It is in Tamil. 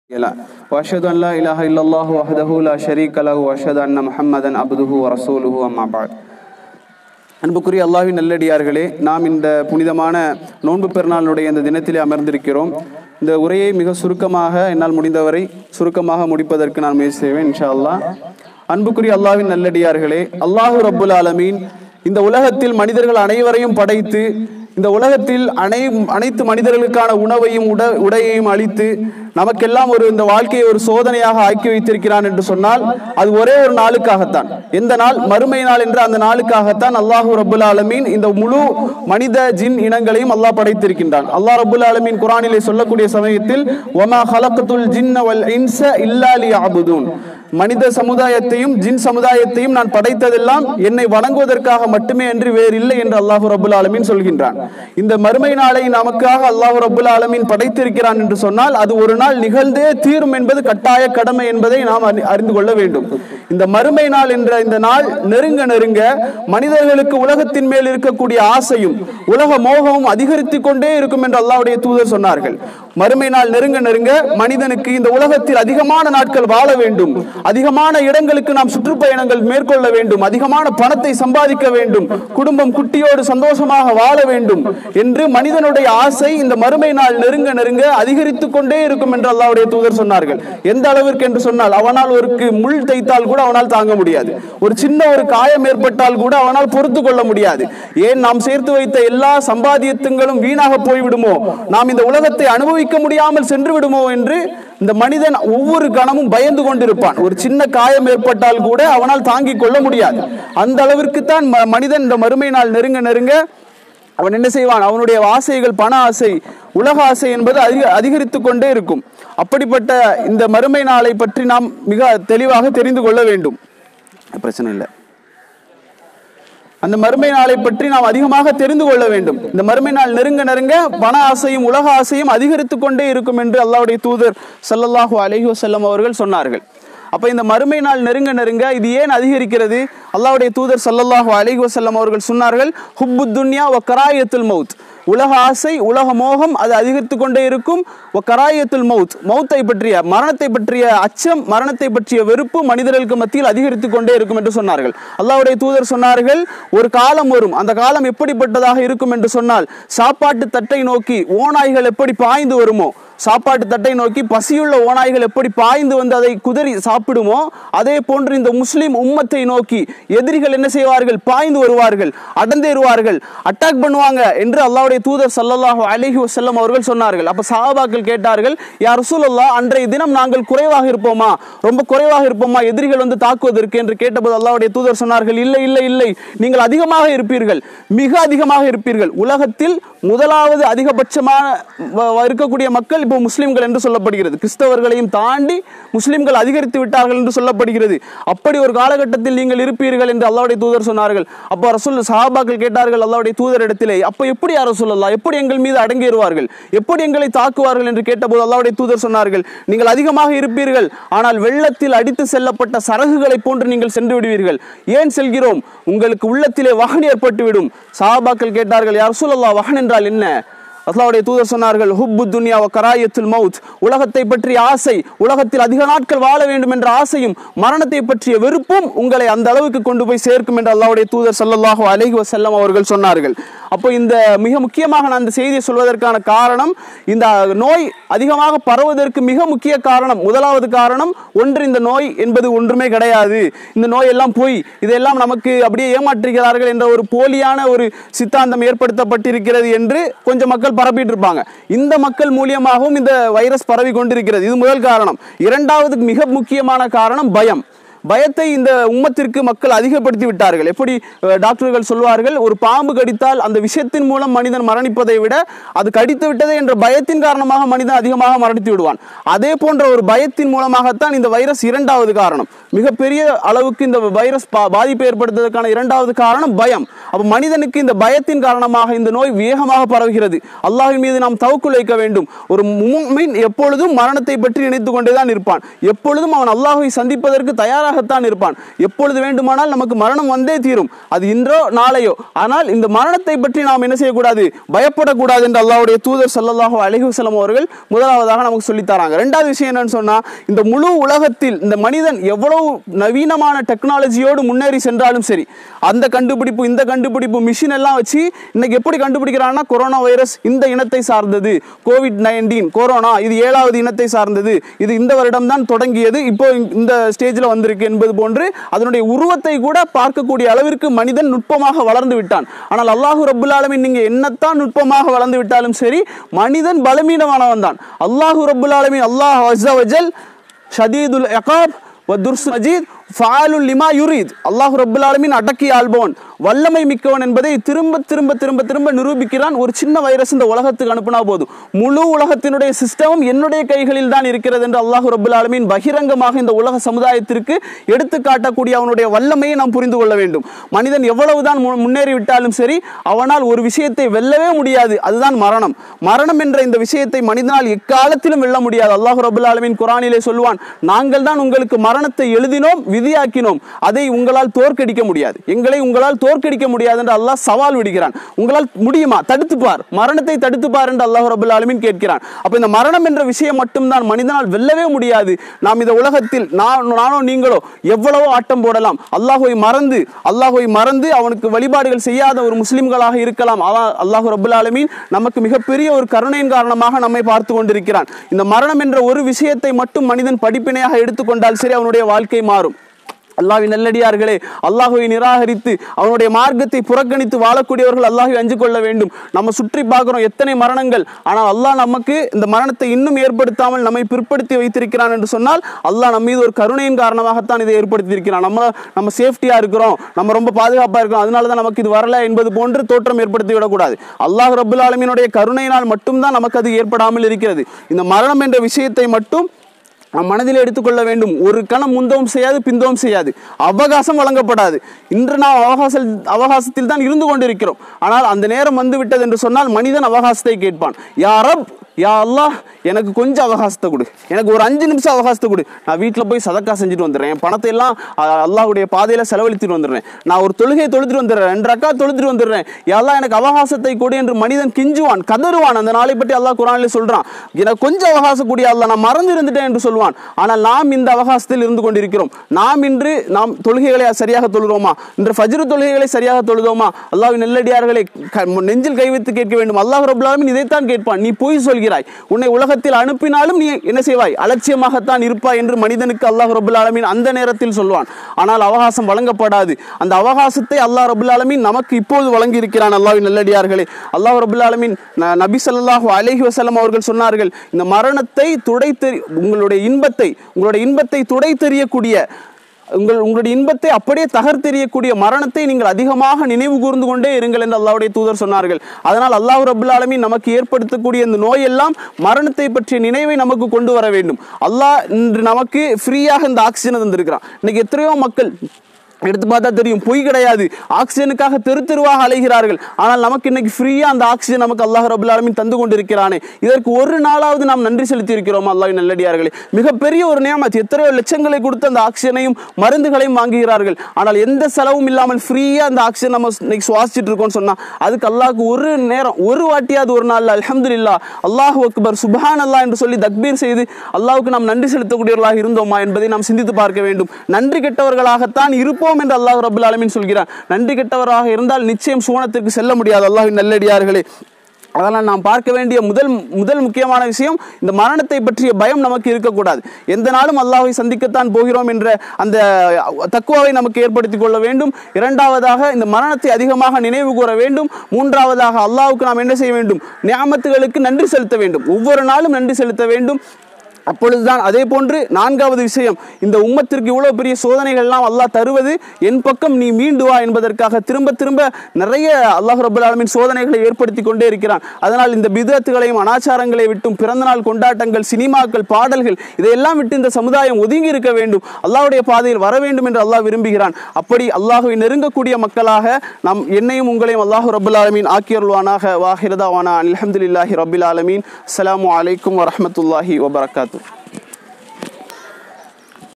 لا وأشهد أن لا إله إلا الله وحده لا شريك له وأشهد أن محمدا عبده ورسوله أما بعد அன்புக்குரிய அல்லாஹ்வின் நல்லடியார்களே நாம் இந்த புனிதமான நோன்பு பெருநாளுடைய இந்த தினத்திலே அமர்ந்திருக்கிறோம் இந்த உரையை மிக சுருக்கமாக என்னால் முடிந்தவரை சுருக்கமாக முடிப்பதற்கு நான் முயற்சி செய்வேன் இன்ஷா அல்லாஹ் அன்புக்குரிய அல்லாஹ்வின் நல்லடியார்களே அல்லாஹு ரப்புல் ஆலமீன் இந்த உலகத்தில் மனிதர்கள் அனைவரையும் படைத்து இந்த உலகத்தில் அனை அனைத்து மனிதர்களுக்கான உணவையும் உட உடையையும் அளித்து நமக்கெல்லாம் ஒரு இந்த வாழ்க்கையை ஒரு சோதனையாக ஆக்கி வைத்திருக்கிறான் என்று சொன்னால் அது ஒரே ஒரு நாளுக்காகத்தான் எந்த நாள் மறுமை நாள் என்ற அந்த நாளுக்காகத்தான் அல்லாஹு ரபுல் ஆலமீன் இந்த முழு மனித ஜின் இனங்களையும் அல்லாஹ் படைத்திருக்கின்றான் அல்லாஹ் ரபுல் ஆலமீன் குரானிலே சொல்லக்கூடிய சமயத்தில் ஒமா ஹலக்கத்துல் ஜின்ன வல் இன்ச இல்லா லியஅபுதூன் மனித சமுதாயத்தையும் ஜின் சமுதாயத்தையும் நான் படைத்ததெல்லாம் என்னை வணங்குவதற்காக மட்டுமே என்று வேறு இல்லை என்று அல்லாஹு ரபுல் ஆலமீன் சொல்கின்றான் இந்த மறுமை நாளை நமக்காக அல்லாஹு ரபுல் ஆலமீன் படைத்திருக்கிறான் என்று சொன்னால் அது ஒரு நாள் நிகழ்ந்தே தீரும் என்பது கட்டாய கடமை என்பதை நாம் அறி- அறிந்து கொள்ள வேண்டும் இந்த மறுமை நாள் என்ற இந்த நாள் நெருங்க நெருங்க மனிதர்களுக்கு உலகத்தின் மேல் இருக்கக்கூடிய ஆசையும் உலக மோகமும் அதிகரித்து கொண்டே இருக்கும் என்று அல்லாஹ்வுடைய தூதர் சொன்னார்கள் மறுமை நாள் நெருங்க நெருங்க மனிதனுக்கு இந்த உலகத்தில் அதிகமான நாட்கள் வாழ வேண்டும் அதிகமான இடங்களுக்கு நாம் சுற்றுப்பயணங்கள் மேற்கொள்ள வேண்டும் அதிகமான பணத்தை சம்பாதிக்க வேண்டும் குடும்பம் குட்டியோடு சந்தோஷமாக வாழ வேண்டும் என்று மனிதனுடைய ஆசை இந்த மறுமை நாள் நெருங்க நெருங்க அதிகரித்து கொண்டே இருக்கும் என்று அல்லாஹ்வுடைய தூதர் சொன்னார்கள் எந்த அளவிற்கு என்று சொன்னால் அவனால் ஒரு முள் தைத்தால் கூட அவனால் தாங்க முடியாது ஒரு சின்ன ஒரு காயம் ஏற்பட்டால் கூட அவனால் பொறுத்து கொள்ள முடியாது ஏன் நாம் சேர்த்து வைத்த எல்லா சம்பாதியத்துங்களும் வீணாக போய்விடுமோ நாம் இந்த உலகத்தை அனுபவிக்க முடியாமல் சென்று விடுமோ என்று இந்த மனிதன் ஒவ்வொரு கணமும் பயந்து கொண்டிருப்பான் ஒரு சின்ன காயம் ஏற்பட்டால் கூட அவனால் தாங்கிக் கொள்ள முடியாது அந்த அளவிற்கு தான் ம- மனிதன் இந்த மறுமை நாள் நெருங்க நெருங்க அவன் என்ன செய்வான் அவனுடைய ஆசைகள் பண ஆசை உலக ஆசை என்பது அதிக அதிகரித்து கொண்டே இருக்கும் அப்படிப்பட்ட இந்த மறுமை நாளை பற்றி நாம் மிக தெளிவாக தெரிந்து கொள்ள வேண்டும் பிரச்சனை இல்லை அந்த மறுமை நாளை பற்றி நாம் அதிகமாக தெரிந்து கொள்ள வேண்டும் இந்த மறுமை நாள் நெருங்க நெருங்க பண ஆசையும் உலக ஆசையும் அதிகரித்து கொண்டே இருக்கும் என்று அல்லாஹ்வுடைய தூதர் ஸல்லல்லாஹு அலைஹி வஸல்லம் அவர்கள் சொன்னார்கள் அப்ப இந்த மறுமை நாள் நெருங்க நெருங்க இது ஏன் அதிகரிக்கிறது அல்லாஹ்வுடைய தூதர் ஸல்லல்லாஹு அலைஹி வஸல்லம் அவர்கள் சொன்னார்கள் ஹுப்பு துன்யா வ கராயத்துல் மவுத் உலக ஆசை உலக மோகம் அது அதிகரித்து கொண்டே இருக்கும் வ கராயத்துல் மவுத் மௌத்தை பற்றிய மரணத்தை பற்றிய அச்சம் மரணத்தை பற்றிய வெறுப்பு மனிதர்களுக்கு மத்தியில் அதிகரித்து கொண்டே இருக்கும் என்று சொன்னார்கள் அல்லாஹ்வுடைய தூதர் சொன்னார்கள் ஒரு காலம் வரும் அந்த காலம் எப்படிப்பட்டதாக இருக்கும் என்று சொன்னால் சாப்பாட்டு தட்டை நோக்கி ஓநாய்கள் எப்படி பாய்ந்து வருமோ சாப்பாட்டு தட்டை நோக்கி பசியுள்ள ஓநாய்கள் எப்படி பாய்ந்து வந்து அதை குதறி சாப்பிடுமோ அதே போன்று இந்த முஸ்லிம் உம்மத்தை நோக்கி எதிரிகள் என்ன செய்வார்கள் பாய்ந்து வருவார்கள் அடந்தேறுவார்கள் அட்டாக் பண்ணுவாங்க என்று அல்லாஹ்வுடைய தூதர் ஸல்லல்லாஹு அலைஹி வஸல்லம் அவர்கள் சொன்னார்கள் அப்ப சஹாபாக்கள் கேட்டார்கள் யா ரசூலுல்லாஹ் அன்றைய தினம் நாங்கள் குறைவாக இருப்போமா ரொம்ப குறைவாக இருப்போமா எதிரிகள் வந்து தாக்குவதற்கு என்று கேட்டபோது அல்லாஹ்வுடைய தூதர் சொன்னார்கள் இல்லை இல்லை இல்லை நீங்கள் அதிகமாக இருப்பீர்கள் மிக அதிகமாக இருப்பீர்கள் உலகத்தில் முதலாவது அதிகபட்சமான வ- வ- இருக்கக்கூடிய மக்கள் இப்போ முஸ்லிம்கள் என்று சொல்லப்படுகிறது கிறிஸ்தவர்களையும் தாண்டி முஸ்லிம்கள் அதிகரித்து விட்டார்கள் என்று சொல்லப்படுகிறது அப்படி ஒரு காலகட்டத்தில் நீங்கள் இருப்பீர்கள் என்று அல்லாஹ்வுடைய தூதர் சொன்னார்கள் அப்போ ரசூல் சஹாபாக்கள் கேட்டார்கள் அல்லாஹ்வுடைய தூதர் இடத்திலே அப்போ எப்படி யார் சொல்லலாம் எப்படி எங்கள் மீது அடங்கிடுவார்கள் எப்படி எங்களை தாக்குவார்கள் என்று கேட்டபோது அல்லாஹ்வுடைய தூதர் சொன்னார்கள் நீங்கள் அதிகமாக இருப்பீர்கள் ஆனால் வெள்ளத்தில் அடித்து செல்லப்பட்ட சரகுகளை போன்று நீங்கள் சென்று விடுவீர்கள் ஏன் செல்கிறோம் உங்களுக்கு உள்ளத்திலே வகன் ஏற்பட்டுவிடும் சஹாபாக்கள் கேட்டார்கள் யார் சொல்லலாம் வகன் என்றால் என்ன அல்லாஹ்வுடைய தூதர் சொன்னார்கள் ஹுப்பு துன்யா வ கராயத்துல் மவுத் உலகத்தை பற்றிய ஆசை உலகத்தில் அதிக நாட்கள் வாழ வேண்டும் என்ற ஆசையும் மரணத்தை பற்றிய வெறுப்பும் உங்களை அந்த அளவுக்கு கொண்டு போய் சேர்க்கும் என்று அல்லாஹ்வுடைய தூதர் ஸல்லல்லாஹு அலைஹி வஸல்லம் அவர்கள் சொன்னார்கள் அப்போ இந்த மிக முக்கியமாக நான் இந்த செய்தியை சொல்வதற்கான காரணம் இந்த நோய் அதிகமாக பரவுவதற்கு மிக முக்கிய காரணம் முதலாவது காரணம் ஒன்று இந்த நோய் என்பது ஒன்றுமே கிடையாது இந்த நோய் எல்லாம் போய் இதெல்லாம் நமக்கு அப்படியே ஏமாற்றுகிறார்கள் என்ற ஒரு போலியான ஒரு சித்தாந்தம் ஏற்படுத்தப்பட்டிருக்கிறது என்று கொஞ்சம் மக்கள் பரப்பிட்டு இருப்பாங்க இந்த மக்கள் மூலியமாகவும் இந்த வைரஸ் பரவி கொண்டிருக்கிறது இது முதல் காரணம் இரண்டாவது மிக முக்கியமான காரணம் பயம் பயத்தை இந்த உம்மத்திற்கு மக்கள் அதிகப்படுத்தி விட்டார்கள் எப்படி அஹ், டாக்டர்கள் சொல்வார்கள் ஒரு பாம்பு கடித்தால் அந்த விஷயத்தின் மூலம் மனிதன் மரணிப்பதை விட அது கடித்து விட்டதே என்ற பயத்தின் காரணமாக மனிதன் அதிகமாக மரணித்து விடுவான் அதே போன்ற ஒரு பயத்தின் மூலமாகத்தான் இந்த வைரஸ் இரண்டாவது காரணம் மிகப்பெரிய அளவுக்கு இந்த வைரஸ் பா- பாதிப்பை ஏற்படுத்துவதற்கான இரண்டாவது காரணம் பயம் அப்ப மனிதனுக்கு இந்த பயத்தின் காரணமாக இந்த நோய் வேகமாக பரவுகிறது அல்லாஹ்வின் மீது நாம் தவக்குள் வைக்க வேண்டும் ஒரு முஃமின் எப்பொழுதும் மரணத்தை பற்றி நினைத்து கொண்டேதான் இருப்பான் எப்பொழுதும் அவன் அல்லாஹ்வை சந்திப்பதற்கு தயாராக ரெடியாகத்தான் இருப்பான் எப்பொழுது வேண்டுமானால் நமக்கு மரணம் வந்தே தீரும் அது இன்றோ நாளையோ ஆனால் இந்த மரணத்தை பற்றி நாம் என்ன செய்யக்கூடாது பயப்படக்கூடாது என்று அல்லாஹ்வுடைய தூதர் ஸல்லல்லாஹு அலைஹி வஸல்லம் அவர்கள் முதலாவதாக நமக்கு சொல்லித் தராங்க ரெண்டாவது விஷயம் என்னன்னு சொன்னா இந்த முழு உலகத்தில் இந்த மனிதன் எவ்வளவு நவீனமான டெக்னாலஜியோடு முன்னேறி சென்றாலும் சரி அந்த கண்டுபிடிப்பு இந்த கண்டுபிடிப்பு மிஷின் எல்லாம் வச்சு இன்னைக்கு எப்படி கண்டுபிடிக்கிறான்னா கொரோனா வைரஸ் இந்த இனத்தை சார்ந்தது கோவிட் நைன்டீன் கொரோனா இது ஏழாவது இனத்தை சார்ந்தது இது இந்த வருடம் தான் தொடங்கியது இப்போ இந்த ஸ்டேஜில் வந்திருக்கு என்பது போன்று அதனுடைய உருவத்தை கூட பார்க்கக்கூடிய அளவிற்கு மனிதன் நுட்பமாக வளர்ந்து விட்டான் ஆனால் அல்லாஹு ரப்புல் ஆலமீன் நீங்க என்னத்தான் நுட்பமாக வளர்ந்து விட்டாலும் சரி மனிதன் பலவீனமானவன் தான் அல்லாஹு ரப்புல் ஆலமீன் அல்லாஹ் அஸ்ஸ வஜல் ஷதீதுல் இகாப் வதுர்ஸ் மஜீத் ஃபாலுல் லிமா யுரீத் அல்லாஹ் ரப்புல் ஆலமீன் அடக்கி ஆள்பவன் வல்லமை மிக்கவன் என்பதை திரும்ப திரும்ப திரும்ப திரும்ப நிரூபிக்கிறான் ஒரு சின்ன வைரஸ் இந்த உலகத்துக்கு அனுப்புனா போதும் முழு உலகத்தினுடைய சிஸ்டமும் என்னுடைய கைகளில் தான் இருக்கிறது என்று அல்லாஹ் ரப்புல் ஆலமீன் பகிரங்கமாக இந்த உலக சமுதாயத்திற்கு எடுத்து காட்டக்கூடிய அவனுடைய வல்லமையை நாம் புரிந்து கொள்ள வேண்டும் மனிதன் எவ்வளவுதான் மு- முன்னேறி விட்டாலும் சரி அவனால் ஒரு விஷயத்தை வெல்லவே முடியாது அதுதான் மரணம் மரணம் என்ற இந்த விஷயத்தை மனிதனால் எக்காலத்திலும் வெல்ல முடியாது அல்லாஹ் ரபுல் ஆலமீன் குரானிலே சொல்லுவான் நாங்கள் தான் உங்களுக்கு மரணத்தை எழுதினோம் விதியாக்கினோம் அதை உங்களால் தோற்கடிக்க முடியாது எங்களை உங்களால் தோற்கடிக்க முடியாது என்று அல்லாஹ் சவால் விடுகிறான் உங்களால் முடியுமா தடுத்து பார் மரணத்தை தடுத்து பார் என்று அல்லாஹ் ரபுல் ஆலமீன் கேட்கிறான் அப்ப இந்த மரணம் என்ற விஷயம் மட்டும்தான் மனிதனால் வெல்லவே முடியாது நாம் இந்த உலகத்தில் நான் நானோ நீங்களோ எவ்வளவோ ஆட்டம் போடலாம் அல்லாஹ்வை மறந்து அல்லாஹ்வை மறந்து அவனுக்கு வழிபாடுகள் செய்யாத ஒரு முஸ்லிம்களாக இருக்கலாம் ஆனால் அல்லாஹ் ரபுல் ஆலமீன் நமக்கு மிகப்பெரிய ஒரு கருணையின் காரணமாக நம்மை பார்த்து கொண்டிருக்கிறான் இந்த மரணம் என்ற ஒரு விஷயத்தை மட்டும் மனிதன் படிப்பினையாக எடுத்துக்கொண்டால் சரி அவனுடைய வாழ்க்கை மாறும் அல்லாஹ்வின் நல்லடியார்களே அல்லாஹ்வை நிராகரித்து அவனுடைய மார்க்கத்தை புறக்கணித்து வாழக்கூடியவர்கள் அல்லாஹ்வை அஞ்சு கொள்ள வேண்டும் நம்ம சுற்றி பார்க்கிறோம் எத்தனை மரணங்கள் ஆனால் அல்லாஹ் நமக்கு இந்த மரணத்தை இன்னும் ஏற்படுத்தாமல் நம்மை பிற்படுத்தி வைத்திருக்கிறான் என்று சொன்னால் அல்லாஹ் நம்ம மீது ஒரு கருணையின் காரணமாகத்தான் இதை ஏற்படுத்தியிருக்கிறான் நம்ம நம்ம சேஃப்டியா இருக்கிறோம் நம்ம ரொம்ப பாதுகாப்பா இருக்கிறோம் அதனால தான் நமக்கு இது வரல என்பது போன்று தோற்றம் ஏற்படுத்தி விடக்கூடாது அல்லாஹ் ரபுல் ஆலமீனுடைய கருணையினால் மட்டும்தான் நமக்கு அது ஏற்படாமல் இருக்கிறது இந்த மரணம் என்ற விஷயத்தை மட்டும் நம் மனதில் எடுத்துக்கொள்ள வேண்டும் ஒரு கணம் முந்தவும் செய்யாது பிந்தவும் செய்யாது அவகாசம் வழங்கப்படாது இன்று நாம் அவகாச அவகாசத்தில் தான் இருந்து கொண்டிருக்கிறோம் ஆனால் அந்த நேரம் வந்து விட்டது என்று சொன்னால் மனிதன் அவகாசத்தை கேட்பான் யா ரப் யா அல்லாஹ் எனக்கு கொஞ்சம் அவகாசத்தை கொடு எனக்கு ஒரு அஞ்சு நிமிஷம் அவகாசத்தை கொடு நான் வீட்டில் போய் சதக்கா செஞ்சுட்டு வந்துடுறேன் என் பணத்தை எல்லாம் அஹ், அல்லாஹ்வுடைய பாதையில் செலவழித்துட்டு வந்துடுறேன் நான் ஒரு தொழுகையை தொழுதுட்டு வந்துடுறேன் ரெண்டு ரக்கா தொழுதுட்டு வந்துடுறேன் யா அல்லாஹ் எனக்கு அவகாசத்தை கொடு என்று மனிதன் கிஞ்சுவான் கதறுவான் அந்த நாளை பற்றி அல்லாஹ் குரானில் சொல்றான் எனக்கு கொஞ்சம் அவகாசம் கூடிய அல்லாஹ் நான் மறந்து இருந்துட்டேன் என்று சொல்வான் ஆனால் நாம் இந்த அவகாசத்தில் இருந்து கொண்டிருக்கிறோம் நாம் இன்று நாம் தொழுகைகளை சரியாக தொழுகிறோமா இன்று ஃபஜ்ரு தொழுகைகளை சரியாக தொழுதோமா அல்லாஹ்வின் நெல்லடியார்களை க- நெஞ்சில் கை வைத்து கேட்க வேண்டும் அல்லாஹ் ரபுல் ஆலமீன் இதைத்தான் கேட்பான் நீ பொய் சொல்கிறாய் உன்னை உலகத்தில் அனுப்பினாலும் நீ என்ன செய்வாய் அலட்சியமாகத்தான் இருப்பாய் என்று மனிதனுக்கு அல்லாஹ் ரபுல் ஆலமீன் அந்த நேரத்தில் சொல்வான் ஆனால் அவகாசம் வழங்கப்படாது அந்த அவகாசத்தை அல்லாஹ் ரபுல் ஆலமீன் நமக்கு இப்போது வழங்கி இருக்கிறான் அல்லாஹ்வின் நல்லடியார்களே அல்லாஹ் ரபுல் ஆலமீன் ந- நபி ஸல்லல்லாஹு அலைஹி வஸல்லம் அவர்கள் சொன்னார்கள் இந்த மரணத்தை துடை தெரி உங்களுடைய இன்பத்தை உங்களுடைய இன்பத்தை துடை தெரியக்கூடிய உங்கள் உங்களுடைய இன்பத்தை அப்படியே தகர்த்தெறியக்கூடிய மரணத்தை நீங்கள் அதிகமாக நினைவு கூர்ந்து கொண்டே இருங்கள் என்று அல்லாஹ்வுடைய தூதர் சொன்னார்கள் அதனால் அல்லாஹ் ரபுல் ஆலமீன் நமக்கு ஏற்படுத்தக்கூடிய இந்த நோயெல்லாம் மரணத்தை பற்றிய நினைவை நமக்கு கொண்டு வர வேண்டும் அல்லாஹ் இன்று நமக்கு ஃப்ரீயாக இந்த ஆக்சிஜனை தந்திருக்கிறான் இன்னைக்கு எத்தனையோ மக்கள் எடுத்து பார்த்தா தெரியும் பொய் கிடையாது ஆக்சிஜனுக்காக தெரு தெருவாக அலைகிறார்கள் ஆனால் நமக்கு இன்னைக்கு ஃப்ரீயா அந்த ஆக்சிஜன் நமக்கு அல்லாஹ் ரபுல் ஆலமீன் தந்து கொண்டிருக்கிறானே இதற்கு ஒரு நாளாவது நாம் நன்றி செலுத்தி இருக்கிறோம் அல்லாஹ்வின் நல்லடியார்களே மிகப்பெரிய ஒரு நியமத் எத்தனையோ லட்சங்களை கொடுத்து அந்த ஆக்சிஜனையும் மருந்துகளையும் வாங்குகிறார்கள் ஆனால் எந்த செலவும் இல்லாமல் ஃப்ரீயா அந்த ஆக்சிஜன் நம்ம இன்னைக்கு சுவாசிச்சுட்டு இருக்கோம்னு சொன்னா அதுக்கு அல்லாஹ்க்கு ஒரு நேரம் ஒரு வாட்டியாவது ஒரு நாள் அல்ஹம்துலில்லாஹ் அல்லாஹ் அக்பர் சுப்ஹான் அல்லாஹ் என்று சொல்லி தக்பீர் செய்து அல்லாஹ்வுக்கு நாம் நன்றி செலுத்தக்கூடியவர்களாக இருந்தோமா என்பதை நாம் சிந்தித்து பார்க்க வேண்டும் நன்றி கெட்டவர்களாகத்தான் இருப்போம் என்று அல்லாஹ் ரபுல் ஆலமீன் சொல்கிறார் நன்றி கெட்டவராக இருந்தால் நிச்சயம் சுவனத்திற்கு செல்ல முடியாது அல்லாஹ்வின் நல்லடியார்களே அதனால் நாம் பார்க்க வேண்டிய முதல் முதல் முக்கியமான விஷயம் இந்த மரணத்தை பற்றிய பயம் நமக்கு இருக்கக்கூடாது எந்த நாளும் அல்லாஹ்வை சந்திக்கத்தான் போகிறோம் என்ற அந்த தக்குவாவை நமக்கு ஏற்படுத்திக் கொள்ள வேண்டும் இரண்டாவதாக இந்த மரணத்தை அதிகமாக நினைவு கூற வேண்டும் மூன்றாவதாக அல்லாஹ்வுக்கு நாம் என்ன செய்ய வேண்டும் நியாமத்துகளுக்கு நன்றி செலுத்த வேண்டும் ஒவ்வொரு நாளும் நன்றி செலுத்த வேண்டும் அப்பொழுதுதான் அதே போன்று நான்காவது விஷயம் இந்த உம்மத்திற்கு இவ்வளவு பெரிய சோதனைகள் எல்லாம் அல்லாஹ் தருவது என் பக்கம் நீ மீண்டு வா என்பதற்காக திரும்ப திரும்ப நிறைய அல்லாஹ் ரபுல் ஆலமீன் சோதனைகளை ஏற்படுத்தி கொண்டே இருக்கிறான் அதனால் இந்த பிதத்துகளையும் அனாச்சாரங்களை விட்டும் பிறந்தநாள் கொண்டாட்டங்கள் சினிமாக்கள் பாடல்கள் இதையெல்லாம் விட்டு இந்த சமுதாயம் ஒதுங்கி இருக்க வேண்டும் அல்லாஹ்வுடைய பாதையில் வர வேண்டும் என்று அல்லாஹ் விரும்புகிறான் அப்படி அல்லாஹ்வை நெருங்கக்கூடிய மக்களாக நாம் என்னையும் உங்களையும் அல்லாஹ் ரபுல் ஆலமீன் ஆக்கியருள்வானாக வாஹிரதாவானா அல்ஹம்துலில்லாஹி ரபில் ஆலமீன் அஸ்ஸலாமு அலைக்கும் வரஹ்மத்துல்லாஹி வபரகாத்து